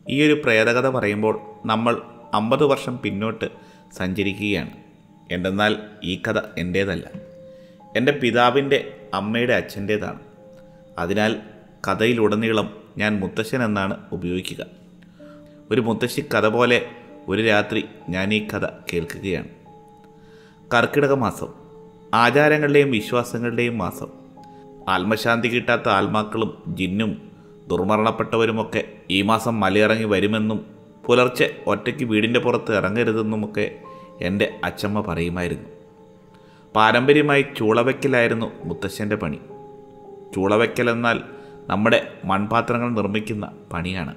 ഈ ഒരു പ്രേതകഥ പറയുമ്പോൾ നമ്മൾ അമ്പത് വർഷം പിന്നോട്ട് സഞ്ചരിക്കുകയാണ് എന്തെന്നാൽ ഈ കഥ എൻ്റേതല്ല എൻ്റെ പിതാവിൻ്റെ അമ്മയുടെ അച്ഛൻ്റേതാണ് അതിനാൽ കഥയിലുടനീളം ഞാൻ മുത്തശ്ശൻ എന്നാണ് ഉപയോഗിക്കുക ഒരു മുത്തശ്ശി കഥ പോലെ ഒരു രാത്രി ഞാൻ ഈ കഥ കേൾക്കുകയാണ് കർക്കിടക മാസം ആചാരങ്ങളുടെയും വിശ്വാസങ്ങളുടെയും മാസം ആത്മശാന്തി കിട്ടാത്ത ആത്മാക്കളും ജിന്നും ദുർമരണപ്പെട്ടവരുമൊക്കെ ഈ മാസം മലയിറങ്ങി വരുമെന്നും പുലർച്ചെ ഒറ്റയ്ക്ക് വീടിൻ്റെ പുറത്ത് ഇറങ്ങരുതെന്നുമൊക്കെ എൻ്റെ അച്ചമ്മ പറയുമായിരുന്നു പാരമ്പര്യമായി ചൂളവയ്ക്കലായിരുന്നു മുത്തശ്ശൻ്റെ പണി ചൂളവയ്ക്കൽ എന്നാൽ നമ്മുടെ മൺപാത്രങ്ങൾ നിർമ്മിക്കുന്ന പണിയാണ്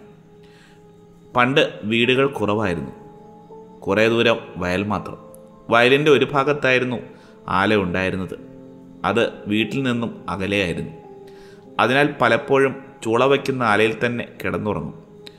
പണ്ട് വീടുകൾ കുറവായിരുന്നു കുറേ ദൂരം വയൽ മാത്രം വയലിൻ്റെ ഒരു ഭാഗത്തായിരുന്നു ആല ഉണ്ടായിരുന്നത് അത് വീട്ടിൽ നിന്നും അകലെയായിരുന്നു അതിനാൽ പലപ്പോഴും ചൂള വയ്ക്കുന്ന ആലയിൽ തന്നെ കിടന്നുറങ്ങും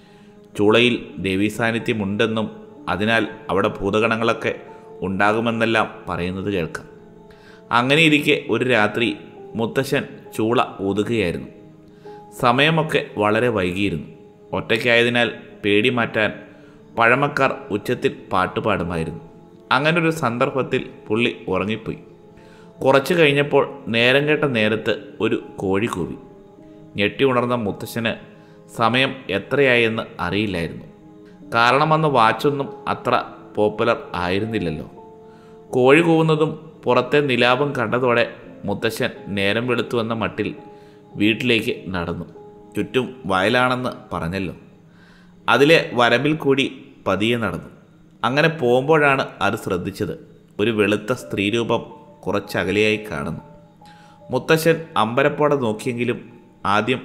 ചൂളയിൽ ദേവീ സാന്നിധ്യമുണ്ടെന്നും അതിനാൽ അവിടെ ഭൂതഗണങ്ങളൊക്കെ ഉണ്ടാകുമെന്നെല്ലാം പറയുന്നത് കേൾക്കാം അങ്ങനെയിരിക്കെ ഒരു രാത്രി മുത്തശ്ശൻ ചൂള ഊതുകയായിരുന്നു സമയമൊക്കെ വളരെ വൈകിയിരുന്നു ഒറ്റയ്ക്കായതിനാൽ പേടി മാറ്റാൻ പഴമക്കാർ ഉച്ചത്തിൽ പാട്ടുപാടുമായിരുന്നു അങ്ങനൊരു സന്ദർഭത്തിൽ പുള്ളി ഉറങ്ങിപ്പോയി കുറച്ചു കഴിഞ്ഞപ്പോൾ നേരം കേട്ട നേരത്ത് ഒരു കോഴി കൂവി ഞെട്ടി ഉണർന്ന മുത്തശ്ശന് സമയം എത്രയായെന്ന് അറിയില്ലായിരുന്നു കാരണം അന്ന് വാച്ചൊന്നും അത്ര പോപ്പുലർ ആയിരുന്നില്ലല്ലോ കോഴി കൂവുന്നതും പുറത്തെ നിലാപം കണ്ടതോടെ മുത്തശ്ശൻ നേരം വെളുത്തു വന്ന മട്ടിൽ വീട്ടിലേക്ക് നടന്നു ചുറ്റും വയലാണെന്ന് പറഞ്ഞല്ലോ അതിലെ വരമ്പിൽ കൂടി പതിയെ നടന്നു അങ്ങനെ പോകുമ്പോഴാണ് അത് ശ്രദ്ധിച്ചത് ഒരു വെളുത്ത സ്ത്രീരൂപം കുറച്ചകലെയായി കാണുന്നു മുത്തശ്ശൻ അമ്പരപ്പോടെ നോക്കിയെങ്കിലും ആദ്യം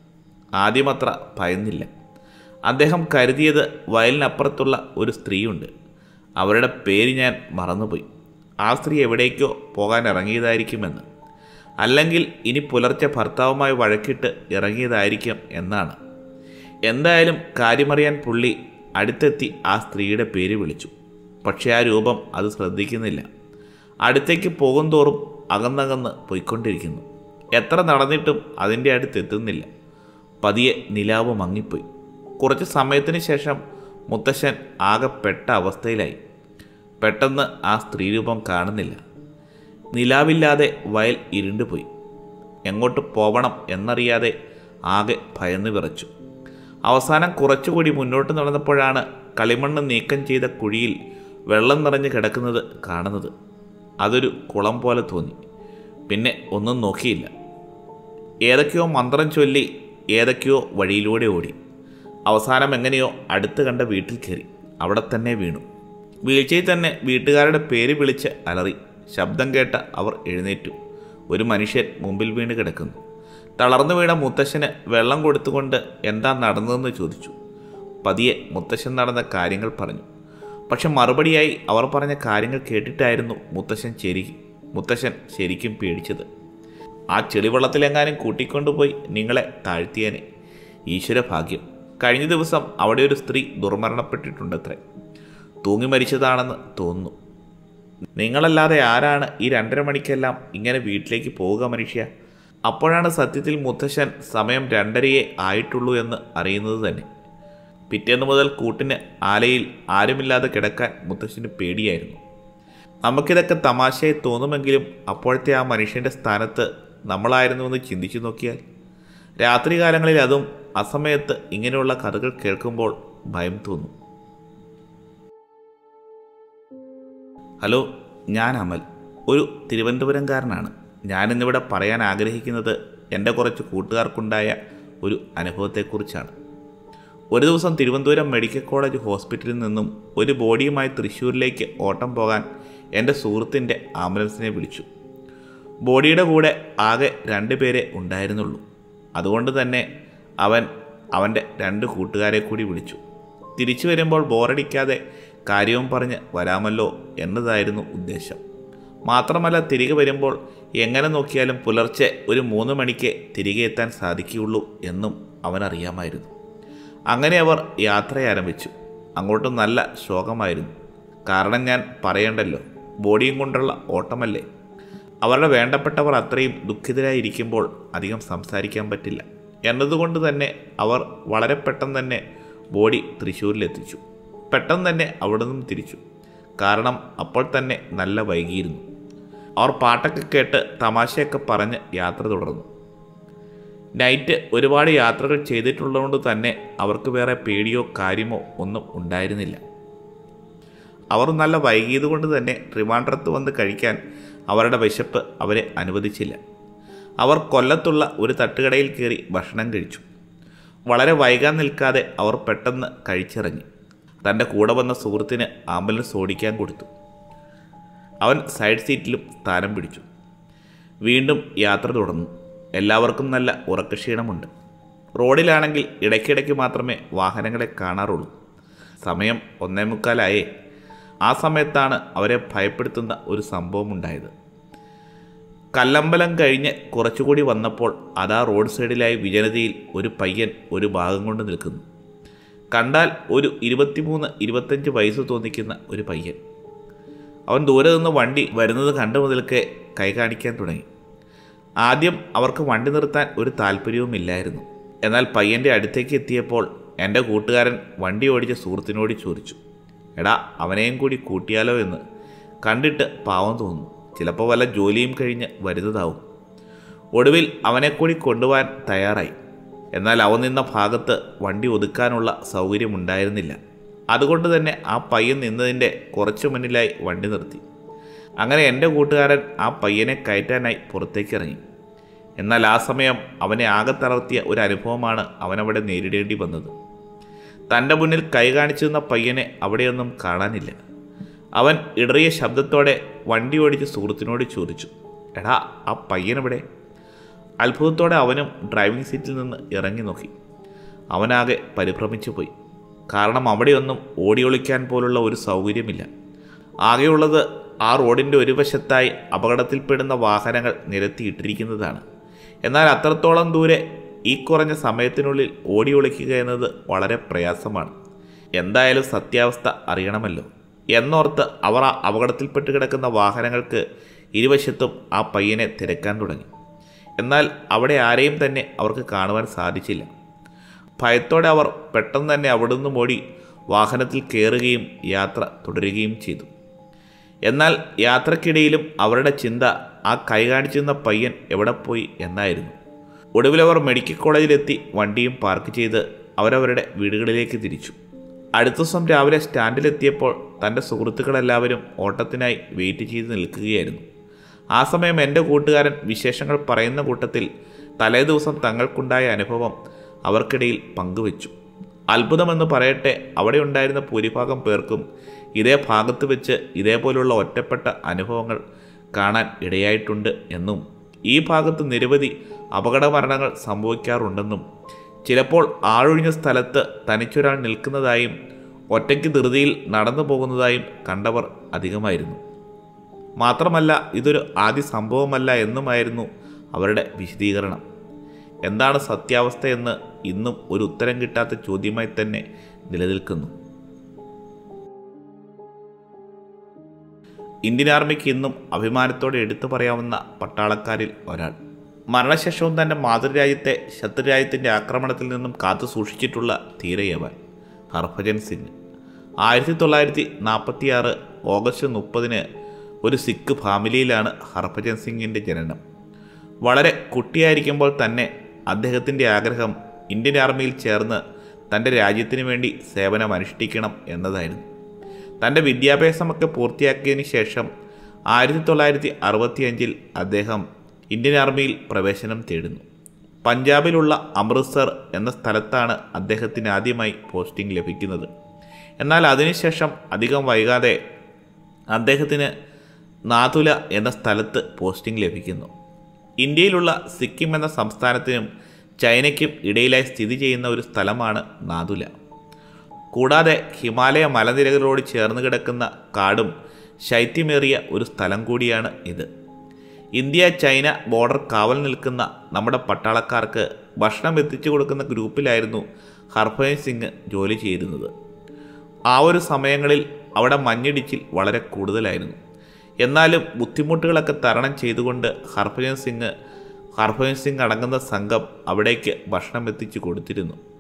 ആദ്യമത്ര ഭയന്നില്ല അദ്ദേഹം കരുതിയത് വയലിനപ്പുറത്തുള്ള ഒരു സ്ത്രീയുണ്ട് അവരുടെ പേര് ഞാൻ മറന്നുപോയി ആ സ്ത്രീ എവിടേക്കോ പോകാൻ ഇറങ്ങിയതായിരിക്കുമെന്ന് അല്ലെങ്കിൽ ഇനി പുലർച്ചെ ഭർത്താവുമായി വഴക്കിട്ട് ഇറങ്ങിയതായിരിക്കും എന്നാണ് എന്തായാലും കാര്യമറിയാൻ പുള്ളി അടുത്തെത്തി ആ സ്ത്രീയുടെ പേര് വിളിച്ചു പക്ഷേ ആ രൂപം അത് ശ്രദ്ധിക്കുന്നില്ല അടുത്തേക്ക് പോകും തോറും അകന്നകന്ന് പോയിക്കൊണ്ടിരിക്കുന്നു എത്ര നടന്നിട്ടും അതിൻ്റെ അടുത്തെത്തുന്നില്ല പതിയെ നിലാവ് മങ്ങിപ്പോയി കുറച്ച് സമയത്തിന് ശേഷം മുത്തശ്ശൻ ആകെ പെട്ട അവസ്ഥയിലായി പെട്ടെന്ന് ആ സ്ത്രീരൂപം കാണുന്നില്ല നിലാവില്ലാതെ വയൽ ഇരുണ്ടുപോയി എങ്ങോട്ട് പോവണം എന്നറിയാതെ ആകെ ഭയന്ന് വിറച്ചു അവസാനം കുറച്ചുകൂടി മുന്നോട്ട് നടന്നപ്പോഴാണ് കളിമണ്ണ് നീക്കം ചെയ്ത കുഴിയിൽ വെള്ളം നിറഞ്ഞ് കിടക്കുന്നത് കാണുന്നത് അതൊരു കുളം പോലെ തോന്നി പിന്നെ ഒന്നും നോക്കിയില്ല ഏതൊക്കെയോ മന്ത്രം ചൊല്ലി ഏതൊക്കെയോ വഴിയിലൂടെ ഓടി അവസാനം എങ്ങനെയോ അടുത്ത് കണ്ട വീട്ടിൽ കയറി അവിടെ തന്നെ വീണു വീഴ്ചയിൽ തന്നെ വീട്ടുകാരുടെ പേര് വിളിച്ച് അലറി ശബ്ദം കേട്ട അവർ എഴുന്നേറ്റു ഒരു മനുഷ്യൻ മുമ്പിൽ വീണ് കിടക്കുന്നു തളർന്നു വീണ മുത്തശ്ശന് വെള്ളം കൊടുത്തുകൊണ്ട് എന്താ നടന്നതെന്ന് ചോദിച്ചു പതിയെ മുത്തശ്ശൻ നടന്ന കാര്യങ്ങൾ പറഞ്ഞു പക്ഷെ മറുപടിയായി അവർ പറഞ്ഞ കാര്യങ്ങൾ കേട്ടിട്ടായിരുന്നു മുത്തശ്ശൻ ശരി മുത്തശ്ശൻ ശരിക്കും പേടിച്ചത് ആ ചെളിവെള്ളത്തിലെങ്ങാനും കൂട്ടിക്കൊണ്ടുപോയി നിങ്ങളെ താഴ്ത്തിയേനെ ഈശ്വര ഭാഗ്യം കഴിഞ്ഞ ദിവസം അവിടെ ഒരു സ്ത്രീ ദുർമരണപ്പെട്ടിട്ടുണ്ടത്രേ തൂങ്ങി മരിച്ചതാണെന്ന് തോന്നുന്നു നിങ്ങളല്ലാതെ ആരാണ് ഈ രണ്ടര മണിക്കെല്ലാം ഇങ്ങനെ വീട്ടിലേക്ക് പോവുക മനുഷ്യ അപ്പോഴാണ് സത്യത്തിൽ മുത്തശ്ശൻ സമയം രണ്ടരയെ ആയിട്ടുള്ളൂ എന്ന് അറിയുന്നത് തന്നെ പിറ്റേന്ന് മുതൽ കൂട്ടിന് ആലയിൽ ആരുമില്ലാതെ കിടക്കാൻ മുത്തശ്ശന് പേടിയായിരുന്നു നമുക്കിതൊക്കെ തമാശയായി തോന്നുമെങ്കിലും അപ്പോഴത്തെ ആ മനുഷ്യൻ്റെ സ്ഥാനത്ത് നമ്മളായിരുന്നുവെന്ന് ചിന്തിച്ചു നോക്കിയാൽ രാത്രികാലങ്ങളിൽ അതും അസമയത്ത് ഇങ്ങനെയുള്ള കഥകൾ കേൾക്കുമ്പോൾ ഭയം തോന്നും ഹലോ ഞാൻ അമൽ ഒരു തിരുവനന്തപുരംകാരനാണ് ഞാനിന്നിവിടെ പറയാൻ ആഗ്രഹിക്കുന്നത് എൻ്റെ കുറച്ച് കൂട്ടുകാർക്കുണ്ടായ ഒരു അനുഭവത്തെക്കുറിച്ചാണ് ഒരു ദിവസം തിരുവനന്തപുരം മെഡിക്കൽ കോളേജ് ഹോസ്പിറ്റലിൽ നിന്നും ഒരു ബോഡിയുമായി തൃശ്ശൂരിലേക്ക് ഓട്ടം പോകാൻ എൻ്റെ സുഹൃത്തിൻ്റെ ആംബുലൻസിനെ വിളിച്ചു ബോഡിയുടെ കൂടെ ആകെ രണ്ട് പേരെ ഉണ്ടായിരുന്നുള്ളൂ അതുകൊണ്ട് തന്നെ അവൻ അവൻ്റെ രണ്ട് കൂട്ടുകാരെ കൂടി വിളിച്ചു തിരിച്ചു വരുമ്പോൾ ബോറടിക്കാതെ കാര്യവും പറഞ്ഞ് വരാമല്ലോ എന്നതായിരുന്നു ഉദ്ദേശം മാത്രമല്ല തിരികെ വരുമ്പോൾ എങ്ങനെ നോക്കിയാലും പുലർച്ചെ ഒരു മൂന്ന് മണിക്ക് തിരികെ എത്താൻ സാധിക്കുകയുള്ളൂ എന്നും അവനറിയാമായിരുന്നു അങ്ങനെ അവർ യാത്ര ആരംഭിച്ചു അങ്ങോട്ടും നല്ല ശോകമായിരുന്നു കാരണം ഞാൻ പറയണ്ടല്ലോ ബോഡിയും കൊണ്ടുള്ള ഓട്ടമല്ലേ അവരുടെ വേണ്ടപ്പെട്ടവർ അത്രയും ദുഃഖിതരായിരിക്കുമ്പോൾ അധികം സംസാരിക്കാൻ പറ്റില്ല എന്നതുകൊണ്ട് തന്നെ അവർ വളരെ പെട്ടെന്ന് തന്നെ ബോഡി തൃശ്ശൂരിലെത്തിച്ചു പെട്ടെന്ന് തന്നെ അവിടെ നിന്നും തിരിച്ചു കാരണം അപ്പോൾ തന്നെ നല്ല വൈകിയിരുന്നു അവർ പാട്ടൊക്കെ കേട്ട് തമാശയൊക്കെ പറഞ്ഞ് യാത്ര തുടർന്നു നൈറ്റ് ഒരുപാട് യാത്രകൾ ചെയ്തിട്ടുള്ളതുകൊണ്ട് തന്നെ അവർക്ക് വേറെ പേടിയോ കാര്യമോ ഒന്നും ഉണ്ടായിരുന്നില്ല അവർ നല്ല വൈകിയത് കൊണ്ട് തന്നെ ട്രിവാൻഡ്രത്ത് വന്ന് കഴിക്കാൻ അവരുടെ വിശപ്പ് അവരെ അനുവദിച്ചില്ല അവർ കൊല്ലത്തുള്ള ഒരു തട്ടുകടയിൽ കയറി ഭക്ഷണം കഴിച്ചു വളരെ വൈകാൻ നിൽക്കാതെ അവർ പെട്ടെന്ന് കഴിച്ചിറങ്ങി തൻ്റെ കൂടെ വന്ന സുഹൃത്തിന് ആംബുലൻസ് ഓടിക്കാൻ കൊടുത്തു അവൻ സൈഡ് സീറ്റിലും സ്ഥാനം പിടിച്ചു വീണ്ടും യാത്ര തുടർന്നു എല്ലാവർക്കും നല്ല ഉറക്കക്ഷീണമുണ്ട് റോഡിലാണെങ്കിൽ ഇടയ്ക്കിടയ്ക്ക് മാത്രമേ വാഹനങ്ങളെ കാണാറുള്ളൂ സമയം ഒന്നേ മുക്കാലായേ ആ സമയത്താണ് അവരെ ഭയപ്പെടുത്തുന്ന ഒരു സംഭവം ഉണ്ടായത് കല്ലമ്പലം കഴിഞ്ഞ് കുറച്ചുകൂടി വന്നപ്പോൾ അതാ റോഡ് സൈഡിലായി വിജനതയിൽ ഒരു പയ്യൻ ഒരു ഭാഗം കൊണ്ട് നിൽക്കുന്നു കണ്ടാൽ ഒരു ഇരുപത്തിമൂന്ന് ഇരുപത്തഞ്ച് വയസ്സ് തോന്നിക്കുന്ന ഒരു പയ്യൻ അവൻ ദൂരെ നിന്ന് വണ്ടി വരുന്നത് കണ്ടു മുതൽക്കേ കൈ കാണിക്കാൻ തുടങ്ങി ആദ്യം അവർക്ക് വണ്ടി നിർത്താൻ ഒരു താല്പര്യവുമില്ലായിരുന്നു എന്നാൽ പയ്യൻ്റെ അടുത്തേക്ക് എത്തിയപ്പോൾ എൻ്റെ കൂട്ടുകാരൻ വണ്ടി ഓടിച്ച സുഹൃത്തിനോട് ചോദിച്ചു എടാ അവനെയും കൂടി കൂട്ടിയാലോ എന്ന് കണ്ടിട്ട് പാവം തോന്നുന്നു ചിലപ്പോൾ വല്ല ജോലിയും കഴിഞ്ഞ് വരുന്നതാവും ഒടുവിൽ അവനെ കൂടി കൊണ്ടുപോകാൻ തയ്യാറായി എന്നാൽ അവൻ നിന്ന ഭാഗത്ത് വണ്ടി ഒതുക്കാനുള്ള സൗകര്യമുണ്ടായിരുന്നില്ല അതുകൊണ്ട് തന്നെ ആ പയ്യൻ നിന്നതിൻ്റെ കുറച്ച് മുന്നിലായി വണ്ടി നിർത്തി അങ്ങനെ എൻ്റെ കൂട്ടുകാരൻ ആ പയ്യനെ കയറ്റാനായി പുറത്തേക്ക് ഇറങ്ങി എന്നാൽ ആ സമയം അവനെ ആകെ തളർത്തിയ ഒരു അനുഭവമാണ് അവനവിടെ നേരിടേണ്ടി വന്നത് തൻ്റെ മുന്നിൽ കൈ കാണിച്ചു നിന്ന പയ്യനെ അവിടെയൊന്നും കാണാനില്ല അവൻ ഇടറിയ ശബ്ദത്തോടെ വണ്ടി ഓടിച്ച് സുഹൃത്തിനോട് ചോദിച്ചു എടാ ആ പയ്യനെവിടെ അത്ഭുതത്തോടെ അവനും ഡ്രൈവിംഗ് സീറ്റിൽ നിന്ന് ഇറങ്ങി നോക്കി അവനാകെ പരിഭ്രമിച്ചു പോയി കാരണം അവിടെയൊന്നും ഓടി ഒളിക്കാൻ പോലുള്ള ഒരു സൗകര്യമില്ല ആകെയുള്ളത് ആ റോഡിൻ്റെ ഒരു വശത്തായി അപകടത്തിൽപ്പെടുന്ന വാഹനങ്ങൾ നിരത്തിയിട്ടിരിക്കുന്നതാണ് എന്നാൽ അത്രത്തോളം ദൂരെ ഈ കുറഞ്ഞ സമയത്തിനുള്ളിൽ ഓടി ഒളിക്കുക എന്നത് വളരെ പ്രയാസമാണ് എന്തായാലും സത്യാവസ്ഥ അറിയണമല്ലോ എന്നോർത്ത് അവർ ആ അപകടത്തിൽപ്പെട്ട് കിടക്കുന്ന വാഹനങ്ങൾക്ക് ഇരുവശത്തും ആ പയ്യനെ തിരക്കാൻ തുടങ്ങി എന്നാൽ അവിടെ ആരെയും തന്നെ അവർക്ക് കാണുവാൻ സാധിച്ചില്ല ഭയത്തോടെ അവർ പെട്ടെന്ന് തന്നെ അവിടുന്ന് ഓടി വാഹനത്തിൽ കയറുകയും യാത്ര തുടരുകയും ചെയ്തു എന്നാൽ യാത്രക്കിടയിലും അവരുടെ ചിന്ത ആ കൈ കാണിച്ചിരുന്ന പയ്യൻ എവിടെ പോയി എന്നായിരുന്നു ഒടുവിൽ അവർ മെഡിക്കൽ കോളേജിലെത്തി വണ്ടിയും പാർക്ക് ചെയ്ത് അവരവരുടെ വീടുകളിലേക്ക് തിരിച്ചു അടുത്ത ദിവസം രാവിലെ സ്റ്റാൻഡിലെത്തിയപ്പോൾ തൻ്റെ സുഹൃത്തുക്കളെല്ലാവരും ഓട്ടത്തിനായി വെയിറ്റ് ചെയ്ത് നിൽക്കുകയായിരുന്നു ആ സമയം എൻ്റെ കൂട്ടുകാരൻ വിശേഷങ്ങൾ പറയുന്ന കൂട്ടത്തിൽ തലേ ദിവസം തങ്ങൾക്കുണ്ടായ അനുഭവം അവർക്കിടയിൽ പങ്കുവച്ചു അത്ഭുതമെന്ന് പറയട്ടെ അവിടെ ഉണ്ടായിരുന്ന ഭൂരിഭാഗം പേർക്കും ഇതേ ഭാഗത്ത് വെച്ച് ഇതേപോലുള്ള ഒറ്റപ്പെട്ട അനുഭവങ്ങൾ കാണാൻ ഇടയായിട്ടുണ്ട് എന്നും ഈ ഭാഗത്ത് നിരവധി അപകട മരണങ്ങൾ സംഭവിക്കാറുണ്ടെന്നും ചിലപ്പോൾ ആളൊഴിഞ്ഞ സ്ഥലത്ത് തനിച്ചൊരാൾ നിൽക്കുന്നതായും ഒറ്റയ്ക്ക് ധൃതിയിൽ നടന്നു പോകുന്നതായും കണ്ടവർ അധികമായിരുന്നു മാത്രമല്ല ഇതൊരു ആദ്യ സംഭവമല്ല എന്നുമായിരുന്നു അവരുടെ വിശദീകരണം എന്താണ് സത്യാവസ്ഥയെന്ന് ഇന്നും ഒരു ഉത്തരം കിട്ടാത്ത ചോദ്യമായി തന്നെ നിലനിൽക്കുന്നു ഇന്ത്യൻ ആർമിക്ക് ഇന്നും അഭിമാനത്തോടെ എടുത്തു പറയാവുന്ന പട്ടാളക്കാരിൽ ഒരാൾ മരണശേഷവും തൻ്റെ മാതൃരാജ്യത്തെ ശത്രുരാജ്യത്തിൻ്റെ ആക്രമണത്തിൽ നിന്നും കാത്തു സൂക്ഷിച്ചിട്ടുള്ള ധീരയവൻ ഹർഭജൻ സിംഗ് ആയിരത്തി തൊള്ളായിരത്തി നാൽപ്പത്തി ആറ് ഓഗസ്റ്റ് മുപ്പതിന് ഒരു സിഖ് ഫാമിലിയിലാണ് ഹർഭജൻ സിംഗിൻ്റെ ജനനം വളരെ കുട്ടിയായിരിക്കുമ്പോൾ തന്നെ അദ്ദേഹത്തിൻ്റെ ആഗ്രഹം ഇന്ത്യൻ ആർമിയിൽ ചേർന്ന് തൻ്റെ രാജ്യത്തിന് വേണ്ടി സേവനം അനുഷ്ഠിക്കണം എന്നതായിരുന്നു തൻ്റെ വിദ്യാഭ്യാസമൊക്കെ പൂർത്തിയാക്കിയതിന് ശേഷം ആയിരത്തി തൊള്ളായിരത്തി അറുപത്തിയഞ്ചിൽ അദ്ദേഹം ഇന്ത്യൻ ആർമിയിൽ പ്രവേശനം തേടുന്നു പഞ്ചാബിലുള്ള അമൃത്സർ എന്ന സ്ഥലത്താണ് അദ്ദേഹത്തിന് ആദ്യമായി പോസ്റ്റിംഗ് ലഭിക്കുന്നത് എന്നാൽ അതിനുശേഷം അധികം വൈകാതെ അദ്ദേഹത്തിന് നാതുല എന്ന സ്ഥലത്ത് പോസ്റ്റിംഗ് ലഭിക്കുന്നു ഇന്ത്യയിലുള്ള സിക്കിം എന്ന സംസ്ഥാനത്തിനും ചൈനയ്ക്കും ഇടയിലായി സ്ഥിതി ചെയ്യുന്ന ഒരു സ്ഥലമാണ് നാതുല കൂടാതെ ഹിമാലയ മലനിരകളോട് ചേർന്ന് കിടക്കുന്ന കാടും ശൈത്യമേറിയ ഒരു സ്ഥലം കൂടിയാണ് ഇത് ഇന്ത്യ ചൈന ബോർഡർ കാവൽ നിൽക്കുന്ന നമ്മുടെ പട്ടാളക്കാർക്ക് ഭക്ഷണം എത്തിച്ചു കൊടുക്കുന്ന ഗ്രൂപ്പിലായിരുന്നു ഹർഭജൻ സിംഗ് ജോലി ചെയ്തിരുന്നത് ആ ഒരു സമയങ്ങളിൽ അവിടെ മഞ്ഞിടിച്ചിൽ വളരെ കൂടുതലായിരുന്നു എന്നാലും ബുദ്ധിമുട്ടുകളൊക്കെ തരണം ചെയ്തുകൊണ്ട് ഹർഭജൻ സിംഗ് ഹർഭജൻ സിംഗ് അടങ്ങുന്ന സംഘം അവിടേക്ക് ഭക്ഷണം എത്തിച്ചു കൊടുത്തിരുന്നു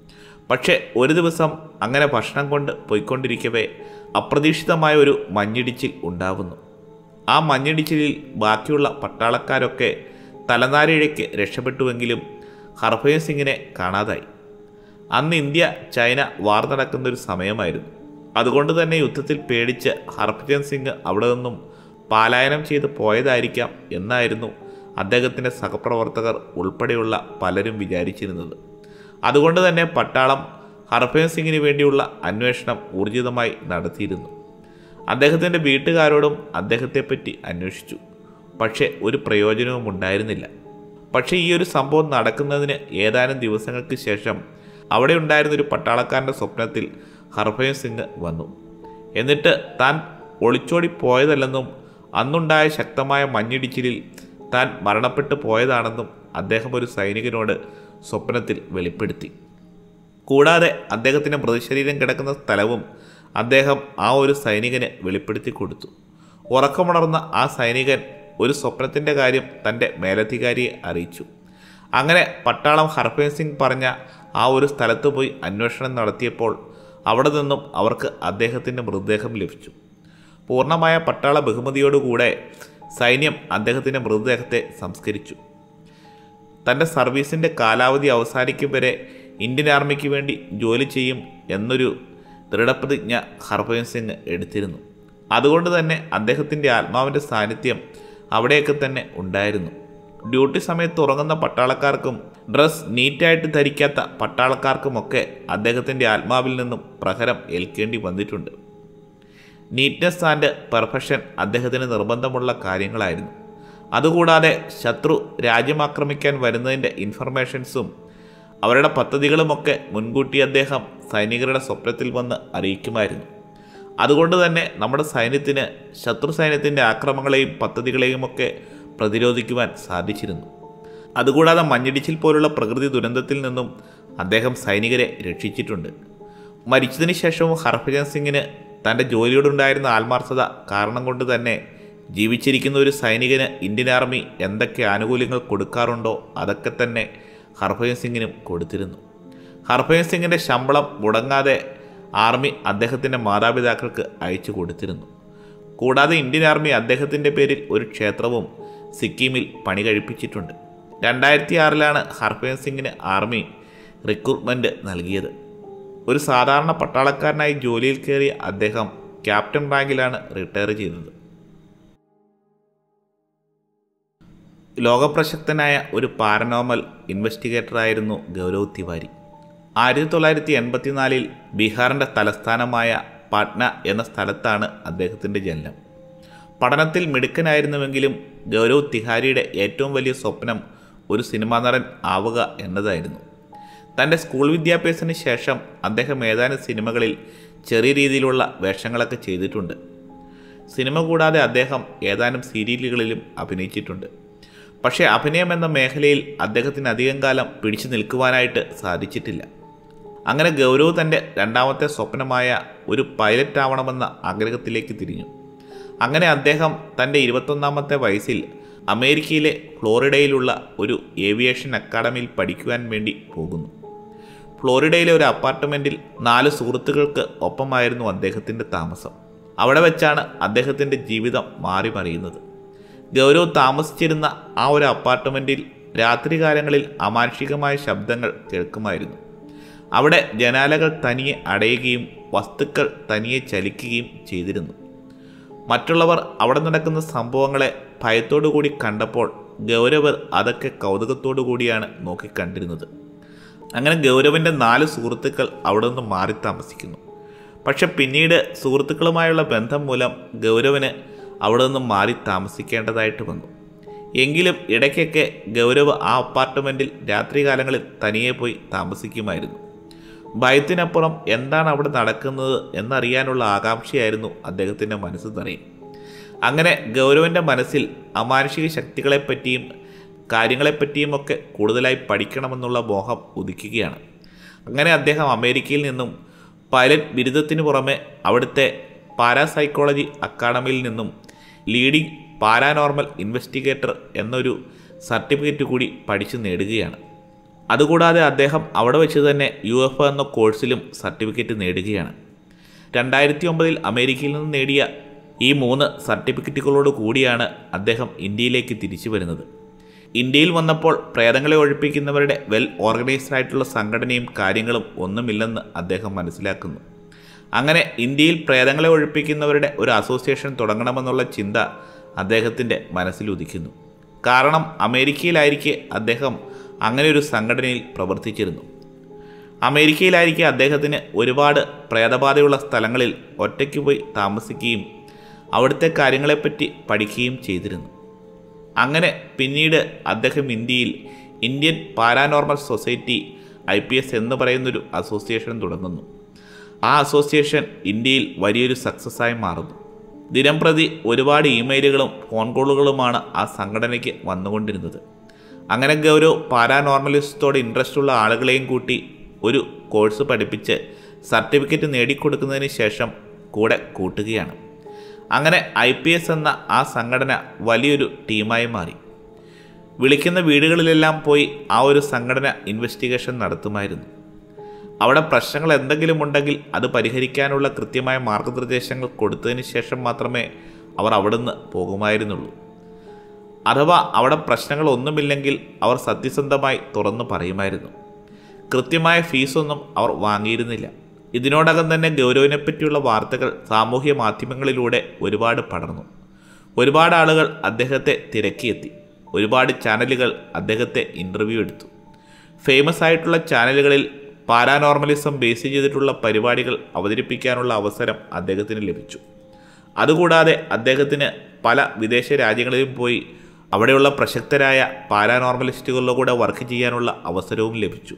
പക്ഷേ ഒരു ദിവസം അങ്ങനെ ഭക്ഷണം കൊണ്ട് പോയിക്കൊണ്ടിരിക്കവേ അപ്രതീക്ഷിതമായ ഒരു മഞ്ഞിടിച്ചിൽ ഉണ്ടാവുന്നു ആ മഞ്ഞിടിച്ചിലിൽ ബാക്കിയുള്ള പട്ടാളക്കാരൊക്കെ തലനാരിഴയ്ക്ക് രക്ഷപ്പെട്ടുവെങ്കിലും ഹർഭജൻ സിംഗിനെ കാണാതായി അന്ന് ഇന്ത്യ ചൈന വാർ നടക്കുന്ന ഒരു സമയമായിരുന്നു അതുകൊണ്ട് തന്നെ യുദ്ധത്തിൽ പേടിച്ച് ഹർഭജൻ സിംഗ് അവിടെ നിന്നും പലായനം ചെയ്ത് പോയതായിരിക്കാം എന്നായിരുന്നു അദ്ദേഹത്തിൻ്റെ സഹപ്രവർത്തകർ ഉൾപ്പെടെയുള്ള പലരും വിചാരിച്ചിരുന്നത് അതുകൊണ്ട് തന്നെ പട്ടാളം ഹർഭജൻ സിംഗിന് വേണ്ടിയുള്ള അന്വേഷണം ഊർജിതമായി നടത്തിയിരുന്നു അദ്ദേഹത്തിൻ്റെ വീട്ടുകാരോടും അദ്ദേഹത്തെപ്പറ്റി അന്വേഷിച്ചു പക്ഷേ ഒരു പ്രയോജനവും ഉണ്ടായിരുന്നില്ല പക്ഷേ ഈ ഒരു സംഭവം നടക്കുന്നതിന് ഏതാനും ദിവസങ്ങൾക്ക് ശേഷം അവിടെ ഉണ്ടായിരുന്ന ഒരു പട്ടാളക്കാരൻ്റെ സ്വപ്നത്തിൽ ഹർഭജൻ സിംഗ് വന്നു എന്നിട്ട് താൻ ഒളിച്ചോടി പോയതല്ലെന്നും അന്നുണ്ടായ ശക്തമായ മഞ്ഞിടിച്ചിലിൽ താൻ മരണപ്പെട്ടു പോയതാണെന്നും അദ്ദേഹം ഒരു സൈനികനോട് സ്വപ്നത്തിൽ വെളിപ്പെടുത്തി കൂടാതെ അദ്ദേഹത്തിൻ്റെ മൃതശരീരം കിടക്കുന്ന സ്ഥലവും അദ്ദേഹം ആ ഒരു സൈനികന് വെളിപ്പെടുത്തി കൊടുത്തു ഉറക്കമുണർന്ന ആ സൈനികൻ ഒരു സ്വപ്നത്തിൻ്റെ കാര്യം തൻ്റെ മേലധികാരിയെ അറിയിച്ചു അങ്ങനെ പട്ടാളം ഹർഭജൻ സിംഗ് പറഞ്ഞ ആ ഒരു സ്ഥലത്ത് പോയി അന്വേഷണം നടത്തിയപ്പോൾ അവിടെ നിന്നും അവർക്ക് അദ്ദേഹത്തിൻ്റെ മൃതദേഹം ലഭിച്ചു പൂർണ്ണമായ പട്ടാള ബഹുമതിയോടുകൂടെ സൈന്യം അദ്ദേഹത്തിൻ്റെ മൃതദേഹത്തെ സംസ്കരിച്ചു തൻ്റെ സർവീസിൻ്റെ കാലാവധി അവസാനിക്കും വരെ ഇന്ത്യൻ ആർമിക്ക് വേണ്ടി ജോലി ചെയ്യും എന്നൊരു ദൃഢപ്രതിജ്ഞ ഹർഭജൻ സിംഗ് എടുത്തിരുന്നു അതുകൊണ്ട് തന്നെ അദ്ദേഹത്തിൻ്റെ ആത്മാവിൻ്റെ സാന്നിധ്യം അവിടെയൊക്കെ തന്നെ ഉണ്ടായിരുന്നു ഡ്യൂട്ടി സമയത്ത് ഉറങ്ങുന്ന പട്ടാളക്കാർക്കും ഡ്രസ് നീറ്റായിട്ട് ധരിക്കാത്ത പട്ടാളക്കാർക്കുമൊക്കെ അദ്ദേഹത്തിൻ്റെ ആത്മാവിൽ നിന്നും പ്രഹരം ഏൽക്കേണ്ടി വന്നിട്ടുണ്ട് നീറ്റ്നെസ് ആൻഡ് പെർഫെക്ഷൻ അദ്ദേഹത്തിന് നിർബന്ധമുള്ള കാര്യങ്ങളായിരുന്നു അതുകൂടാതെ ശത്രു രാജ്യം ആക്രമിക്കാൻ വരുന്നതിൻ്റെ ഇൻഫർമേഷൻസും അവരുടെ പദ്ധതികളുമൊക്കെ മുൻകൂട്ടി അദ്ദേഹം സൈനികരുടെ സ്വപ്നത്തിൽ വന്ന് അറിയിക്കുമായിരുന്നു അതുകൊണ്ട് തന്നെ നമ്മുടെ സൈന്യത്തിന് ശത്രു സൈന്യത്തിൻ്റെ ആക്രമണങ്ങളെയും പദ്ധതികളെയും ഒക്കെ പ്രതിരോധിക്കുവാൻ സാധിച്ചിരുന്നു അതുകൂടാതെ മഞ്ഞിടിച്ചിൽ പോലുള്ള പ്രകൃതി ദുരന്തത്തിൽ നിന്നും അദ്ദേഹം സൈനികരെ രക്ഷിച്ചിട്ടുണ്ട് മരിച്ചതിന് ശേഷവും ഹർഭജൻ സിംഗിന് തൻ്റെ ജോലിയോടുണ്ടായിരുന്ന ആത്മാർത്ഥത കാരണം കൊണ്ട് തന്നെ ജീവിച്ചിരിക്കുന്ന ഒരു സൈനികന് ഇന്ത്യൻ ആർമി എന്തൊക്കെ ആനുകൂല്യങ്ങൾ കൊടുക്കാറുണ്ടോ അതൊക്കെ തന്നെ ഹർഭജൻ സിംഗിനും കൊടുത്തിരുന്നു ഹർഭജൻ സിംഗിൻ്റെ ശമ്പളം മുടങ്ങാതെ ആർമി അദ്ദേഹത്തിൻ്റെ മാതാപിതാക്കൾക്ക് അയച്ചു കൊടുത്തിരുന്നു കൂടാതെ ഇന്ത്യൻ ആർമി അദ്ദേഹത്തിൻ്റെ പേരിൽ ഒരു ക്ഷേത്രവും സിക്കിമിൽ പണി കഴിപ്പിച്ചിട്ടുണ്ട് രണ്ടായിരത്തി ആറിലാണ് ഹർഭജൻ സിംഗിന് ആർമി റിക്രൂട്ട്മെൻറ്റ് നൽകിയത് ഒരു സാധാരണ പട്ടാളക്കാരനായി ജോലിയിൽ കയറിയ അദ്ദേഹം ക്യാപ്റ്റൻ റാങ്കിലാണ് റിട്ടയർ ചെയ്തത് ലോകപ്രശസ്തനായ ഒരു പാരനോമൽ ഇൻവെസ്റ്റിഗേറ്ററായിരുന്നു ഗൗരവ് തിവാരി ആയിരത്തി തൊള്ളായിരത്തി എൺപത്തിനാലിൽ ബീഹാറിൻ്റെ തലസ്ഥാനമായ പാട്ന എന്ന സ്ഥലത്താണ് അദ്ദേഹത്തിൻ്റെ ജനനം പഠനത്തിൽ മിടുക്കനായിരുന്നുവെങ്കിലും ഗൗരവ് തിഹാരിയുടെ ഏറ്റവും വലിയ സ്വപ്നം ഒരു സിനിമാ നടൻ ആവുക എന്നതായിരുന്നു തൻ്റെ സ്കൂൾ വിദ്യാഭ്യാസത്തിന് ശേഷം അദ്ദേഹം ഏതാനും സിനിമകളിൽ ചെറിയ രീതിയിലുള്ള വേഷങ്ങളൊക്കെ ചെയ്തിട്ടുണ്ട് സിനിമ കൂടാതെ അദ്ദേഹം ഏതാനും സീരിയലുകളിലും അഭിനയിച്ചിട്ടുണ്ട് പക്ഷേ അഭിനയം എന്ന മേഖലയിൽ അദ്ദേഹത്തിന് അധികം കാലം പിടിച്ചു നിൽക്കുവാനായിട്ട് സാധിച്ചിട്ടില്ല അങ്ങനെ ഗൗരവ് തൻ്റെ രണ്ടാമത്തെ സ്വപ്നമായ ഒരു പൈലറ്റ് ആവണമെന്ന ആഗ്രഹത്തിലേക്ക് തിരിഞ്ഞു അങ്ങനെ അദ്ദേഹം തൻ്റെ ഇരുപത്തൊന്നാമത്തെ വയസ്സിൽ അമേരിക്കയിലെ ഫ്ലോറിഡയിലുള്ള ഒരു ഏവിയേഷൻ അക്കാഡമിയിൽ പഠിക്കുവാൻ വേണ്ടി പോകുന്നു ഫ്ലോറിഡയിലെ ഒരു അപ്പാർട്ട്മെൻറ്റിൽ നാല് സുഹൃത്തുക്കൾക്ക് ഒപ്പമായിരുന്നു അദ്ദേഹത്തിൻ്റെ താമസം അവിടെ വെച്ചാണ് അദ്ദേഹത്തിൻ്റെ ജീവിതം മാറി മറിയുന്നത് ഗൗരവ് താമസിച്ചിരുന്ന ആ ഒരു അപ്പാർട്ട്മെൻറ്റിൽ രാത്രികാലങ്ങളിൽ അമാനുഷികമായ ശബ്ദങ്ങൾ കേൾക്കുമായിരുന്നു അവിടെ ജനാലകൾ തനിയെ അടയുകയും വസ്തുക്കൾ തനിയെ ചലിക്കുകയും ചെയ്തിരുന്നു മറ്റുള്ളവർ അവിടെ നടക്കുന്ന സംഭവങ്ങളെ ഭയത്തോടു കൂടി കണ്ടപ്പോൾ ഗൗരവർ അതൊക്കെ കൗതുകത്തോടു കൂടിയാണ് നോക്കിക്കണ്ടിരുന്നത് അങ്ങനെ ഗൗരവൻ്റെ നാല് സുഹൃത്തുക്കൾ അവിടെ നിന്ന് മാറി താമസിക്കുന്നു പക്ഷെ പിന്നീട് സുഹൃത്തുക്കളുമായുള്ള ബന്ധം മൂലം ഗൗരവന് അവിടെ നിന്ന് മാറി താമസിക്കേണ്ടതായിട്ട് വന്നു എങ്കിലും ഇടയ്ക്കൊക്കെ ഗൗരവ് ആ അപ്പാർട്ട്മെൻറ്റിൽ രാത്രികാലങ്ങളിൽ തനിയെ പോയി താമസിക്കുമായിരുന്നു ഭയത്തിനപ്പുറം എന്താണ് അവിടെ നടക്കുന്നത് എന്നറിയാനുള്ള ആകാംക്ഷയായിരുന്നു അദ്ദേഹത്തിൻ്റെ മനസ്സ് നിറയും അങ്ങനെ ഗൗരവൻ്റെ മനസ്സിൽ അമാനുഷിക ശക്തികളെപ്പറ്റിയും കാര്യങ്ങളെപ്പറ്റിയും ഒക്കെ കൂടുതലായി പഠിക്കണമെന്നുള്ള മോഹം ഉദിക്കുകയാണ് അങ്ങനെ അദ്ദേഹം അമേരിക്കയിൽ നിന്നും പൈലറ്റ് ബിരുദത്തിന് പുറമെ അവിടുത്തെ പാരാസൈക്കോളജി അക്കാഡമിയിൽ നിന്നും ലീഡിംഗ് പാരാനോർമൽ ഇൻവെസ്റ്റിഗേറ്റർ എന്നൊരു സർട്ടിഫിക്കറ്റ് കൂടി പഠിച്ചു നേടുകയാണ് അതുകൂടാതെ അദ്ദേഹം അവിടെ വെച്ച് തന്നെ യു എഫ് എന്ന കോഴ്സിലും സർട്ടിഫിക്കറ്റ് നേടുകയാണ് രണ്ടായിരത്തി ഒമ്പതിൽ അമേരിക്കയിൽ നിന്ന് നേടിയ ഈ മൂന്ന് സർട്ടിഫിക്കറ്റുകളോട് കൂടിയാണ് അദ്ദേഹം ഇന്ത്യയിലേക്ക് തിരിച്ചു വരുന്നത് ഇന്ത്യയിൽ വന്നപ്പോൾ പ്രേതങ്ങളെ ഒഴിപ്പിക്കുന്നവരുടെ വെൽ ഓർഗനൈസ്ഡ് ആയിട്ടുള്ള സംഘടനയും കാര്യങ്ങളും ഒന്നുമില്ലെന്ന് അദ്ദേഹം മനസ്സിലാക്കുന്നു അങ്ങനെ ഇന്ത്യയിൽ പ്രേതങ്ങളെ ഒഴിപ്പിക്കുന്നവരുടെ ഒരു അസോസിയേഷൻ തുടങ്ങണമെന്നുള്ള ചിന്ത അദ്ദേഹത്തിൻ്റെ മനസ്സിൽ ഉദിക്കുന്നു കാരണം അമേരിക്കയിലായിരിക്കെ അദ്ദേഹം അങ്ങനെ ഒരു സംഘടനയിൽ പ്രവർത്തിച്ചിരുന്നു അമേരിക്കയിലായിരിക്കെ അദ്ദേഹത്തിന് ഒരുപാട് പ്രേതബാധയുള്ള സ്ഥലങ്ങളിൽ ഒറ്റയ്ക്ക് പോയി താമസിക്കുകയും അവിടുത്തെ കാര്യങ്ങളെപ്പറ്റി പഠിക്കുകയും ചെയ്തിരുന്നു അങ്ങനെ പിന്നീട് അദ്ദേഹം ഇന്ത്യയിൽ Indian paranormal society I P S എന്ന് പറയുന്നൊരു അസോസിയേഷൻ തുടങ്ങുന്നു ആ അസോസിയേഷൻ ഇന്ത്യയിൽ വലിയൊരു സക്സസ്സായി മാറുന്നു ദിനം പ്രതി ഒരുപാട് ഇമെയിലുകളും ഫോൺ കോളുകളുമാണ് ആ സംഘടനയ്ക്ക് വന്നുകൊണ്ടിരുന്നത് അങ്ങനെ ഗൗരവ് പാരാനോർമലിസ്റ്റോട് ഇൻട്രസ്റ്റ് ഉള്ള ആളുകളെയും കൂട്ടി ഒരു കോഴ്സ് പഠിപ്പിച്ച് സർട്ടിഫിക്കറ്റ് നേടിക്കൊടുക്കുന്നതിന് ശേഷം കൂടെ കൂട്ടുകയാണ് അങ്ങനെ ഐ പി എസ് എന്ന ആ സംഘടന വലിയൊരു ടീമായി മാറി വിളിക്കുന്ന വീടുകളിലെല്ലാം പോയി ആ ഒരു സംഘടന ഇൻവെസ്റ്റിഗേഷൻ നടത്തുമായിരുന്നു അവിടെ പ്രശ്നങ്ങൾ എന്തെങ്കിലും ഉണ്ടെങ്കിൽ അത് പരിഹരിക്കാനുള്ള കൃത്യമായ മാർഗനിർദ്ദേശങ്ങൾ കൊടുത്തതിന് ശേഷം മാത്രമേ അവർ അവിടുന്ന് പോകുമായിരുന്നുള്ളൂ അഥവാ അവിടെ പ്രശ്നങ്ങൾ ഒന്നുമില്ലെങ്കിൽ അവർ സത്യസന്ധമായി തുറന്നു പറയുമായിരുന്നു കൃത്യമായ ഫീസൊന്നും അവർ വാങ്ങിയിരുന്നില്ല ഇതിനോടകം തന്നെ ഗൗരവിനെ പറ്റിയുള്ള വാർത്തകൾ സാമൂഹ്യ മാധ്യമങ്ങളിലൂടെ ഒരുപാട് പടർന്നു ഒരുപാട് ആളുകൾ അദ്ദേഹത്തെ തിരക്കിയെത്തി ഒരുപാട് ചാനലുകൾ അദ്ദേഹത്തെ ഇൻ്റർവ്യൂ എടുത്തു ഫേമസ് ആയിട്ടുള്ള ചാനലുകളിൽ പാരാനോർമലിസം ബേസ് ചെയ്തിട്ടുള്ള പരിപാടികൾ അവതരിപ്പിക്കാനുള്ള അവസരം അദ്ദേഹത്തിന് ലഭിച്ചു അതുകൂടാതെ അദ്ദേഹത്തിന് പല വിദേശ രാജ്യങ്ങളിലും പോയി അവിടെയുള്ള പ്രശസ്തരായ പാരാനോർമലിസ്റ്റുകളുടെ കൂടെ വർക്ക് ചെയ്യാനുള്ള അവസരവും ലഭിച്ചു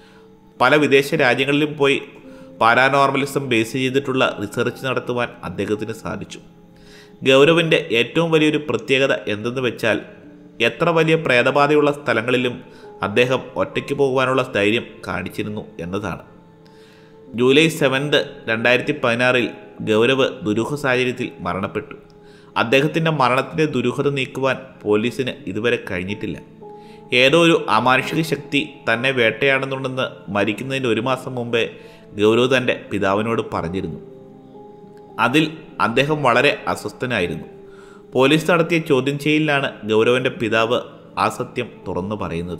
പല വിദേശ രാജ്യങ്ങളിലും പോയി പാരാനോർമലിസം ബേസ് ചെയ്തിട്ടുള്ള റിസർച്ച് നടത്തുവാൻ അദ്ദേഹത്തിന് സാധിച്ചു ഗൗരവിൻ്റെ ഏറ്റവും വലിയൊരു പ്രത്യേകത എന്തെന്ന് വെച്ചാൽ എത്ര വലിയ പ്രേതബാധയുള്ള സ്ഥലങ്ങളിലും അദ്ദേഹം ഒറ്റയ്ക്ക് പോകുവാനുള്ള ധൈര്യം കാണിച്ചിരുന്നു എന്നതാണ് ജൂലൈ സെവൻത് രണ്ടായിരത്തി പതിനാറിൽ ഗൗരവ് ദുരൂഹ സാഹചര്യത്തിൽ മരണപ്പെട്ടു അദ്ദേഹത്തിൻ്റെ മരണത്തിൻ്റെ ദുരൂഹത നീക്കുവാൻ പോലീസിന് ഇതുവരെ കഴിഞ്ഞിട്ടില്ല ഏതോ ഒരു അമാനുഷിക ശക്തി തന്നെ വേട്ടയാടുന്നുണ്ടെന്ന് മരിക്കുന്നതിന് ഒരു മാസം മുമ്പേ ഗൗരവ് തൻ്റെ പിതാവിനോട് പറഞ്ഞിരുന്നു അതിൽ അദ്ദേഹം വളരെ അസ്വസ്ഥനായിരുന്നു പോലീസ് നടത്തിയ ചോദ്യം ചെയ്യലിലാണ് ഗൗരവൻ്റെ പിതാവ് ആ സത്യം തുറന്നു പറയുന്നത്